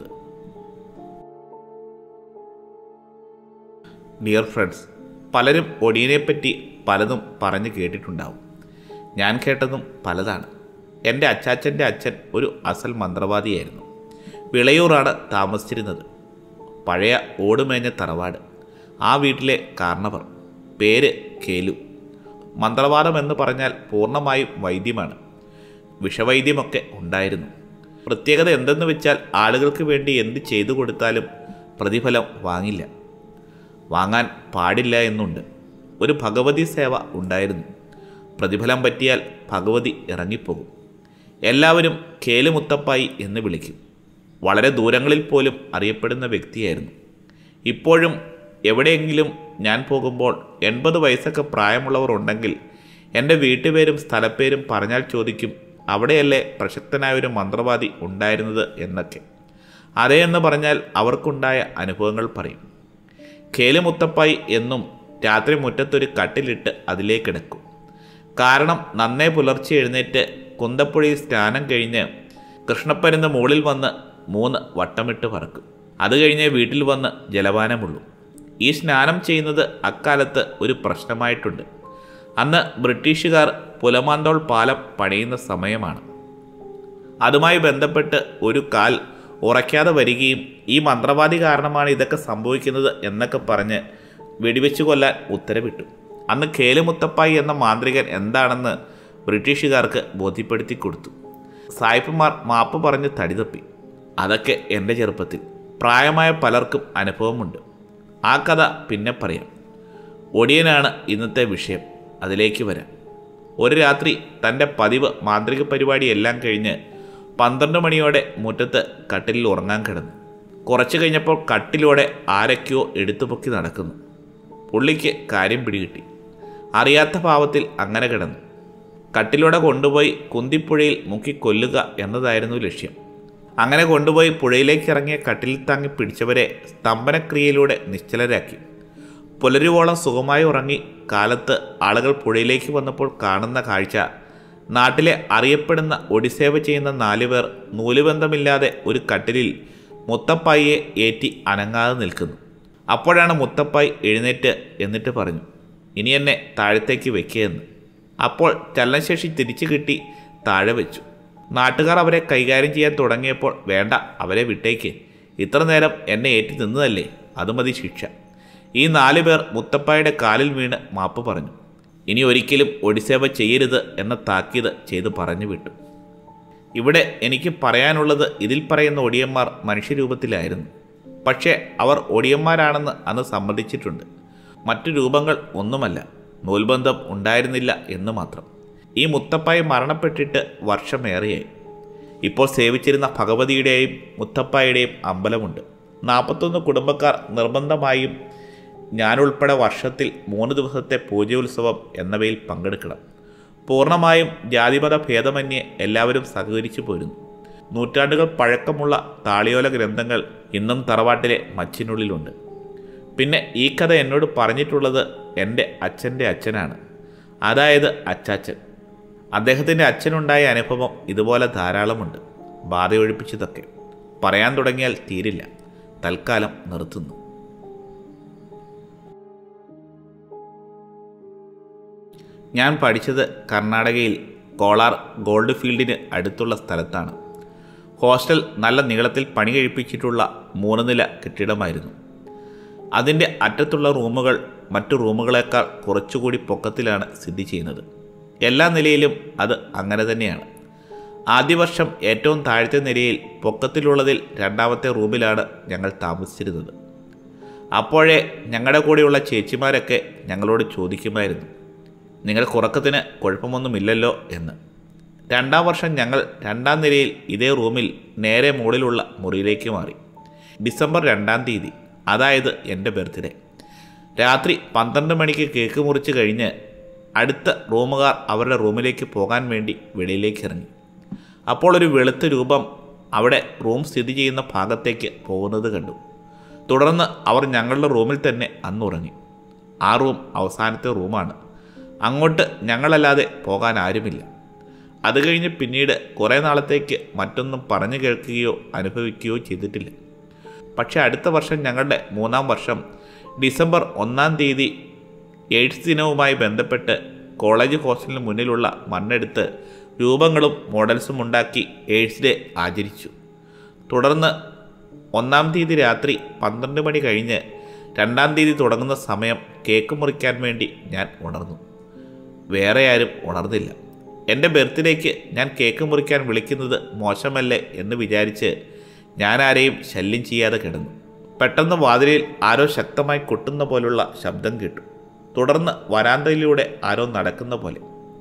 ഡിയർ ഫ്രണ്ട്സ് പലരും ഒടിയനെപ്പറ്റി പലതും പറഞ്ഞു കേട്ടിട്ടുണ്ടാവും ഞാൻ കേട്ടതും പലതാണ് എൻ്റെ അച്ചാച്ചൻ്റെ അച്ഛൻ ഒരു അസൽ മന്ത്രവാദിയായിരുന്നു വിളയൂറാണ് താമസിച്ചിരുന്നത് പഴയ ഓടുമേഞ്ഞ തറവാട് ആ വീട്ടിലെ കാർണവർ പേര് കേലു മന്ത്രവാദം എന്ന് പറഞ്ഞാൽ പൂർണ്ണമായും വൈദ്യമാണ് വിഷവൈദ്യമൊക്കെ ഉണ്ടായിരുന്നു പ്രത്യേകത എന്തെന്ന് വെച്ചാൽ ആളുകൾക്ക് വേണ്ടി എന്ത് ചെയ്തു കൊടുത്താലും പ്രതിഫലം വാങ്ങില്ല വാങ്ങാൻ പാടില്ല എന്നുണ്ട് ഒരു ഭഗവതി സേവ ഉണ്ടായിരുന്നു പ്രതിഫലം പറ്റിയാൽ ഭഗവതി ഇറങ്ങിപ്പോകും എല്ലാവരും കേലുമുത്തപ്പായി എന്ന് വിളിക്കും വളരെ ദൂരങ്ങളിൽ പോലും അറിയപ്പെടുന്ന വ്യക്തിയായിരുന്നു ഇപ്പോഴും എവിടെയെങ്കിലും ഞാൻ പോകുമ്പോൾ എൺപത് വയസ്സൊക്കെ പ്രായമുള്ളവർ ഉണ്ടെങ്കിൽ എൻ്റെ വീട്ടുപേരും സ്ഥലപ്പേരും പറഞ്ഞാൽ ചോദിക്കും അവിടെയല്ലേ പ്രശസ്തനായ ഒരു മന്ത്രവാദി ഉണ്ടായിരുന്നത് എന്നൊക്കെ അതേ എന്ന് പറഞ്ഞാൽ അവർക്കുണ്ടായ അനുഭവങ്ങൾ പറയും കേലുമുത്തപ്പായി എന്നും രാത്രി മുറ്റത്തൊരു കട്ടിലിട്ട് അതിലേക്കിടക്കും കാരണം നന്നേ പുലർച്ചെ എഴുന്നേറ്റ് കുന്തപ്പുഴയിൽ സ്നാനം കഴിഞ്ഞ് കൃഷ്ണപ്പരുന്ന് മുകളിൽ വന്ന് മൂന്ന് വട്ടമിട്ട് പറക്കും അത് കഴിഞ്ഞ് വീട്ടിൽ വന്ന് ജലപാനമുള്ളൂ ഈ സ്നാനം ചെയ്യുന്നത് അക്കാലത്ത് ഒരു പ്രശ്നമായിട്ടുണ്ട് അന്ന് ബ്രിട്ടീഷുകാർ പുലമാന്തോൾ പാലം പണിയുന്ന സമയമാണ് അതുമായി ബന്ധപ്പെട്ട് ഒരു കാൽ ഉറയ്ക്കാതെ വരികയും ഈ മന്ത്രവാദി കാരണമാണ് ഇതൊക്കെ സംഭവിക്കുന്നത് എന്നൊക്കെ പറഞ്ഞ് വെടിവെച്ച് കൊല്ലാൻ ഉത്തരവിട്ടു അന്ന് കേലുമുത്തപ്പായി എന്ന മാന്ത്രികൻ എന്താണെന്ന് ബ്രിട്ടീഷുകാർക്ക് ബോധ്യപ്പെടുത്തി കൊടുത്തു സായിപ്പുമാർ മാപ്പ് പറഞ്ഞ് തടിതപ്പി അതൊക്കെ എൻ്റെ ചെറുപ്പത്തിൽ പ്രായമായ പലർക്കും അനുഭവമുണ്ട് ആ കഥ പിന്നെ പറയാം ഒടിയനാണ് ഇന്നത്തെ വിഷയം അതിലേക്ക് വരാം ഒരു രാത്രി തൻ്റെ പതിവ് മാന്ത്രിക പരിപാടിയെല്ലാം കഴിഞ്ഞ് പന്ത്രണ്ട് മണിയോടെ മുറ്റത്ത് കട്ടിലിൽ ഉറങ്ങാൻ കിടന്നു കുറച്ച് കഴിഞ്ഞപ്പോൾ കട്ടിലോടെ ആരൊക്കെയോ എടുത്തുപൊക്കി നടക്കുന്നു പുള്ളിക്ക് കാര്യം പിടികിട്ടി അറിയാത്ത ഭാവത്തിൽ അങ്ങനെ കിടന്നു കട്ടിലൂടെ കൊണ്ടുപോയി കുന്തിപ്പുഴയിൽ മുക്കി കൊല്ലുക എന്നതായിരുന്നു ലക്ഷ്യം അങ്ങനെ കൊണ്ടുപോയി പുഴയിലേക്ക് ഇറങ്ങിയ കട്ടിലിൽ താങ്ങി പിടിച്ചവരെ സ്തംഭനക്രിയയിലൂടെ നിശ്ചലരാക്കി പുലരുവോളം സുഖമായി ഉറങ്ങി കാലത്ത് ആളുകൾ പുഴയിലേക്ക് വന്നപ്പോൾ കാണുന്ന കാഴ്ച നാട്ടിലെ അറിയപ്പെടുന്ന ഒടിസേവ ചെയ്യുന്ന നാലുപേർ നൂലുബന്ധമില്ലാതെ ഒരു കട്ടിലിൽ മുത്തപ്പായിയെ ഏറ്റി അനങ്ങാതെ നിൽക്കുന്നു അപ്പോഴാണ് മുത്തപ്പായി എഴുന്നേറ്റ് എന്നിട്ട് പറഞ്ഞു ഇനി എന്നെ താഴത്തേക്ക് വെക്കുകയെന്ന് അപ്പോൾ ചലനശേഷി തിരിച്ചു കിട്ടി താഴെ വെച്ചു നാട്ടുകാർ അവരെ കൈകാര്യം ചെയ്യാൻ തുടങ്ങിയപ്പോൾ വേണ്ട അവരെ വിട്ടേക്ക് ഇത്ര നേരം എന്നെ ഏറ്റി നിന്നതല്ലേ അത് മതി ശിക്ഷ ഈ നാല് പേർ മുത്തപ്പായുടെ കാലിൽ വീണ് മാപ്പ് പറഞ്ഞു ഇനി ഒരിക്കലും ഒടിസേവ ചെയ്യരുത് എന്ന താക്കീത് ചെയ്ത് പറഞ്ഞു വിട്ടു ഇവിടെ എനിക്ക് പറയാനുള്ളത് ഇതിൽ പറയുന്ന ഒടിയന്മാർ മനുഷ്യരൂപത്തിലായിരുന്നു പക്ഷേ അവർ ഒടിയന്മാരാണെന്ന് അന്ന് സമ്മതിച്ചിട്ടുണ്ട് മറ്റു രൂപങ്ങൾ ഒന്നുമല്ല നൂൽബന്ധം ഉണ്ടായിരുന്നില്ല എന്ന് മാത്രം ഈ മുത്തപ്പായി മരണപ്പെട്ടിട്ട് വർഷമേറെയായി ഇപ്പോൾ സേവിച്ചിരുന്ന ഭഗവതിയുടെയും മുത്തപ്പായുടെയും അമ്പലമുണ്ട് നാൽപ്പത്തൊന്ന് കുടുംബക്കാർ നിർബന്ധമായും ഞാനുൾപ്പെടെ വർഷത്തിൽ മൂന്ന് ദിവസത്തെ പൂജോത്സവം എന്നിവയിൽ പങ്കെടുക്കണം പൂർണ്ണമായും ജാതിമത ഭേദമന്യേ എല്ലാവരും സഹകരിച്ചു പോരുന്നു നൂറ്റാണ്ടുകൾ പഴക്കമുള്ള താളിയോല ഗ്രന്ഥങ്ങൾ ഇന്നും തറവാട്ടിലെ മച്ചിനുള്ളിലുണ്ട് പിന്നെ ഈ കഥ എന്നോട് പറഞ്ഞിട്ടുള്ളത് എൻ്റെ അച്ഛൻ്റെ അച്ഛനാണ് അതായത് അച്ചാച്ചൻ അദ്ദേഹത്തിൻ്റെ അച്ഛനുണ്ടായ അനുഭവം ഇതുപോലെ ധാരാളമുണ്ട് ബാധയൊഴിപ്പിച്ചതൊക്കെ പറയാൻ തുടങ്ങിയാൽ തീരില്ല തൽക്കാലം നിർത്തുന്നു ഞാൻ പഠിച്ചത് കർണാടകയിൽ കോളാർ ഗോൾഡ് ഫീൽഡിന് അടുത്തുള്ള സ്ഥലത്താണ് ഹോസ്റ്റൽ നല്ല നീളത്തിൽ പണി കഴിപ്പിച്ചിട്ടുള്ള മൂന്ന് നില കെട്ടിടമായിരുന്നു അതിൻ്റെ അറ്റത്തുള്ള റൂമുകൾ മറ്റു റൂമുകളേക്കാൾ കുറച്ചുകൂടി പൊക്കത്തിലാണ് സ്ഥിതി ചെയ്യുന്നത് എല്ലാ നിലയിലും അത് അങ്ങനെ തന്നെയാണ് ആദ്യ വർഷം ഏറ്റവും താഴത്തെ നിലയിൽ പൊക്കത്തിലുള്ളതിൽ രണ്ടാമത്തെ റൂമിലാണ് ഞങ്ങൾ താമസിച്ചിരുന്നത് അപ്പോഴേ ഞങ്ങളുടെ കൂടെയുള്ള ചേച്ചിമാരൊക്കെ ഞങ്ങളോട് ചോദിക്കുമായിരുന്നു നിങ്ങൾക്ക് ഉറക്കത്തിന് കുഴപ്പമൊന്നുമില്ലല്ലോ എന്ന് രണ്ടാം വർഷം ഞങ്ങൾ രണ്ടാം നിലയിൽ ഇതേ റൂമിൽ നേരെ മുകളിലുള്ള മുറിയിലേക്ക് മാറി ഡിസംബർ രണ്ടാം തീയതി അതായത് എൻ്റെ ബർത്ത്ഡേ രാത്രി പന്ത്രണ്ട് മണിക്ക് കേക്ക് മുറിച്ച് കഴിഞ്ഞ് അടുത്ത റൂമുകാർ അവരുടെ റൂമിലേക്ക് പോകാൻ വേണ്ടി വെളിയിലേക്ക് ഇറങ്ങി അപ്പോൾ ഒരു വെളുത്ത രൂപം അവിടെ റൂം സ്ഥിതി ചെയ്യുന്ന ഭാഗത്തേക്ക് പോകുന്നത് കണ്ടു തുടർന്ന് അവർ ഞങ്ങളുടെ റൂമിൽ തന്നെ അന്നുറങ്ങി ആ റൂം അവസാനത്തെ റൂമാണ് അങ്ങോട്ട് ഞങ്ങളല്ലാതെ പോകാൻ ആരുമില്ല അത് കഴിഞ്ഞ് പിന്നീട് കുറേ നാളത്തേക്ക് മറ്റൊന്നും പറഞ്ഞു കേൾക്കുകയോ അനുഭവിക്കുകയോ ചെയ്തിട്ടില്ല പക്ഷേ അടുത്ത വർഷം ഞങ്ങളുടെ മൂന്നാം വർഷം ഡിസംബർ ഒന്നാം തീയതി എയ്ഡ്സ് ദിനവുമായി ബന്ധപ്പെട്ട് കോളേജ് ഹോസ്റ്റലിന് മുന്നിലുള്ള മണ്ണെടുത്ത് രൂപങ്ങളും മോഡൽസും ഉണ്ടാക്കി എയ്ഡ്സ് ഡേ ആചരിച്ചു തുടർന്ന് ഒന്നാം തീയതി രാത്രി പന്ത്രണ്ട് മണി കഴിഞ്ഞ് രണ്ടാം തീയതി തുടങ്ങുന്ന സമയം കേക്ക് മുറിക്കാൻ വേണ്ടി ഞാൻ ഉണർന്നു വേറെ ആരും ഉണർന്നില്ല എൻ്റെ ബർത്ത്ഡേക്ക് ഞാൻ കേക്ക് മുറിക്കാൻ വിളിക്കുന്നത് മോശമല്ലേ എന്ന് വിചാരിച്ച് ഞാൻ ആരെയും ശല്യം ചെയ്യാതെ കിടന്നു പെട്ടെന്ന് വാതിലിൽ ആരോ ശക്തമായി കൊട്ടുന്ന പോലുള്ള ശബ്ദം കേട്ടു തുടർന്ന് വരാന്തയിലൂടെ ആരോ നടക്കുന്ന പോലെ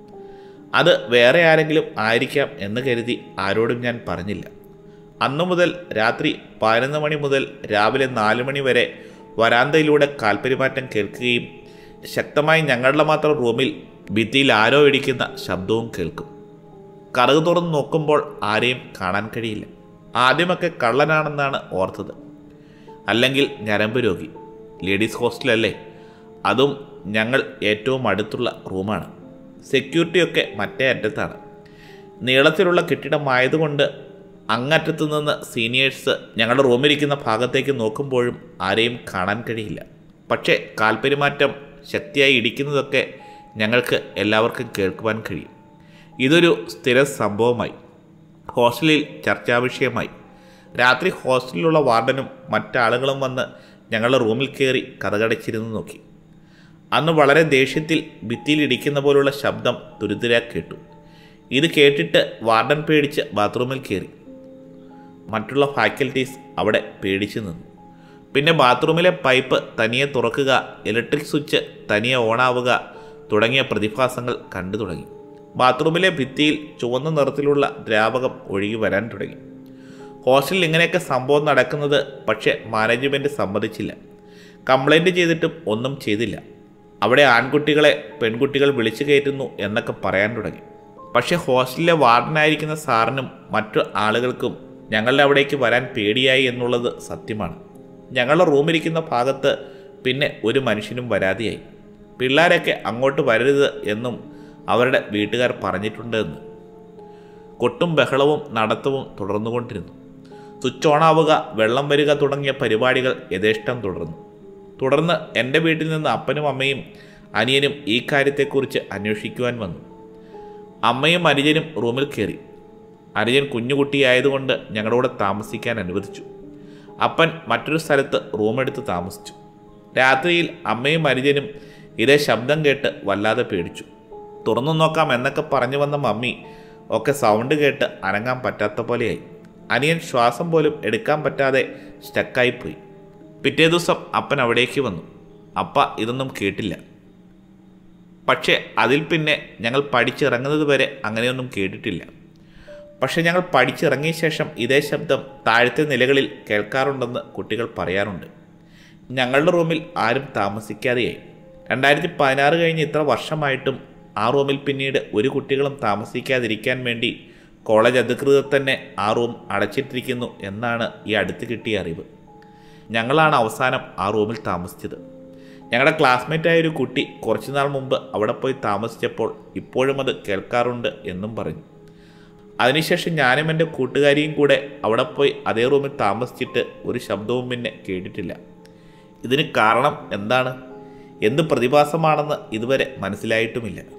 അത് വേറെ ആരെങ്കിലും ആയിരിക്കാം എന്ന് കരുതി ആരോടും ഞാൻ പറഞ്ഞില്ല അന്നു മുതൽ രാത്രി പതിനൊന്ന് മണി മുതൽ രാവിലെ നാല് മണി വരെ വരാന്തയിലൂടെ കാൽപരിമാറ്റം കേൾക്കുകയും ശക്തമായി ഞങ്ങളുടെ മാത്രം റൂമിൽ ഭിത്തിയിൽ ആരോ ഇടിക്കുന്ന ശബ്ദവും കേൾക്കും കറക് തുറന്ന് നോക്കുമ്പോൾ ആരെയും കാണാൻ കഴിയില്ല ആദ്യമൊക്കെ കള്ളനാണെന്നാണ് ഓർത്തത് അല്ലെങ്കിൽ ഞരമ്പ് രോഗി ലേഡീസ് ഹോസ്റ്റലല്ലേ അതും ഞങ്ങൾ ഏറ്റവും അടുത്തുള്ള റൂമാണ് സെക്യൂരിറ്റിയൊക്കെ മറ്റേ അറ്റത്താണ് നീളത്തിലുള്ള കെട്ടിടമായതുകൊണ്ട് അങ്ങറ്റത്തു നിന്ന് സീനിയേഴ്സ് ഞങ്ങളുടെ റൂമിലിരിക്കുന്ന ഭാഗത്തേക്ക് നോക്കുമ്പോഴും ആരെയും കാണാൻ കഴിയില്ല പക്ഷേ കാൽപെരുമാറ്റം ശക്തിയായി ഇടിക്കുന്നതൊക്കെ ഞങ്ങൾക്ക് എല്ലാവർക്കും കേൾക്കുവാൻ കഴിയും ഇതൊരു സ്ഥിര സംഭവമായി ഹോസ്റ്റലിൽ ചർച്ചാ വിഷയമായി രാത്രി ഹോസ്റ്റലിലുള്ള വാർഡനും മറ്റാളുകളും വന്ന് ഞങ്ങളുടെ റൂമിൽ കയറി കഥകടച്ചിരുന്ന് നോക്കി അന്ന് വളരെ ദേഷ്യത്തിൽ ഭിത്തിയിൽ ഇടിക്കുന്ന പോലുള്ള ശബ്ദം തുരുതുരാ കേട്ടു ഇത് കേട്ടിട്ട് വാർഡൻ പേടിച്ച് ബാത്റൂമിൽ കയറി മറ്റുള്ള ഫാക്കൽറ്റീസ് അവിടെ പേടിച്ചു നിന്നു പിന്നെ ബാത്റൂമിലെ പൈപ്പ് തനിയെ തുറക്കുക ഇലക്ട്രിക് സ്വിച്ച് തനിയെ ഓണാവുക തുടങ്ങിയ പ്രതിഭാസങ്ങൾ കണ്ടു തുടങ്ങി ബാത്റൂമിലെ ഭിത്തിയിൽ ചുവന്ന നിറത്തിലുള്ള ദ്രാവകം ഒഴുകി വരാൻ തുടങ്ങി ഹോസ്റ്റലിൽ ഇങ്ങനെയൊക്കെ സംഭവം നടക്കുന്നത് പക്ഷേ മാനേജ്മെൻറ്റ് സമ്മതിച്ചില്ല കംപ്ലൈൻറ്റ് ചെയ്തിട്ടും ഒന്നും ചെയ്തില്ല അവിടെ ആൺകുട്ടികളെ പെൺകുട്ടികൾ വിളിച്ചു കയറ്റുന്നു എന്നൊക്കെ പറയാൻ തുടങ്ങി പക്ഷേ ഹോസ്റ്റലിലെ വാർഡനായിരിക്കുന്ന സാറിനും മറ്റു ആളുകൾക്കും ഞങ്ങളുടെ അവിടേക്ക് വരാൻ പേടിയായി എന്നുള്ളത് സത്യമാണ് ഞങ്ങളുടെ റൂമിരിക്കുന്ന ഭാഗത്ത് പിന്നെ ഒരു മനുഷ്യനും വരാതെയായി പിള്ളേരൊക്കെ അങ്ങോട്ട് വരരുത് എന്നും അവരുടെ വീട്ടുകാർ പറഞ്ഞിട്ടുണ്ട് എന്ന് കൊട്ടും ബഹളവും നടത്തവും തുടർന്നുകൊണ്ടിരുന്നു സ്വിച്ച് ഓണാവുക വെള്ളം വരിക തുടങ്ങിയ പരിപാടികൾ യഥേഷ്ടം തുടർന്നു തുടർന്ന് എൻ്റെ വീട്ടിൽ നിന്ന് അപ്പനും അമ്മയും അനിയനും ഈ കാര്യത്തെക്കുറിച്ച് അന്വേഷിക്കുവാൻ വന്നു അമ്മയും അനുജനും റൂമിൽ കയറി അനുജൻ കുഞ്ഞുകുട്ടിയായതുകൊണ്ട് ഞങ്ങളുടെ താമസിക്കാൻ അനുവദിച്ചു അപ്പൻ മറ്റൊരു സ്ഥലത്ത് റൂമെടുത്ത് താമസിച്ചു രാത്രിയിൽ അമ്മയും അനുജനും ഇതേ ശബ്ദം കേട്ട് വല്ലാതെ പേടിച്ചു തുറന്നു നോക്കാം എന്നൊക്കെ പറഞ്ഞു വന്ന മമ്മി ഒക്കെ സൗണ്ട് കേട്ട് അനങ്ങാൻ പറ്റാത്ത പോലെയായി അനിയൻ ശ്വാസം പോലും എടുക്കാൻ പറ്റാതെ സ്റ്റക്കായിപ്പോയി പിറ്റേ ദിവസം അപ്പൻ അവിടേക്ക് വന്നു അപ്പ ഇതൊന്നും കേട്ടില്ല പക്ഷേ അതിൽ പിന്നെ ഞങ്ങൾ പഠിച്ചിറങ്ങുന്നത് വരെ അങ്ങനെയൊന്നും കേട്ടിട്ടില്ല പക്ഷേ ഞങ്ങൾ പഠിച്ചിറങ്ങിയ ശേഷം ഇതേ ശബ്ദം താഴത്തെ നിലകളിൽ കേൾക്കാറുണ്ടെന്ന് കുട്ടികൾ പറയാറുണ്ട് ഞങ്ങളുടെ റൂമിൽ ആരും താമസിക്കാതെയായി രണ്ടായിരത്തി പതിനാറ് കഴിഞ്ഞ് ഇത്ര വർഷമായിട്ടും ആ റൂമിൽ പിന്നീട് ഒരു കുട്ടികളും താമസിക്കാതിരിക്കാൻ വേണ്ടി കോളേജ് അധികൃതർ തന്നെ ആ റൂം അടച്ചിട്ടിരിക്കുന്നു എന്നാണ് ഈ അടുത്ത് കിട്ടിയ അറിവ് ഞങ്ങളാണ് അവസാനം ആ റൂമിൽ താമസിച്ചത് ഞങ്ങളുടെ ക്ലാസ്മേറ്റായ ഒരു കുട്ടി കുറച്ചു നാൾ മുമ്പ് അവിടെ പോയി താമസിച്ചപ്പോൾ ഇപ്പോഴും അത് കേൾക്കാറുണ്ട് എന്നും പറഞ്ഞു അതിനുശേഷം ഞാനും എൻ്റെ കൂട്ടുകാരിയും കൂടെ അവിടെ പോയി അതേ റൂമിൽ താമസിച്ചിട്ട് ഒരു ശബ്ദവും പിന്നെ കേട്ടിട്ടില്ല ഇതിന് കാരണം എന്താണ് എന്ത് പ്രതിഭാസമാണെന്ന് ഇതുവരെ മനസ്സിലായിട്ടുമില്ല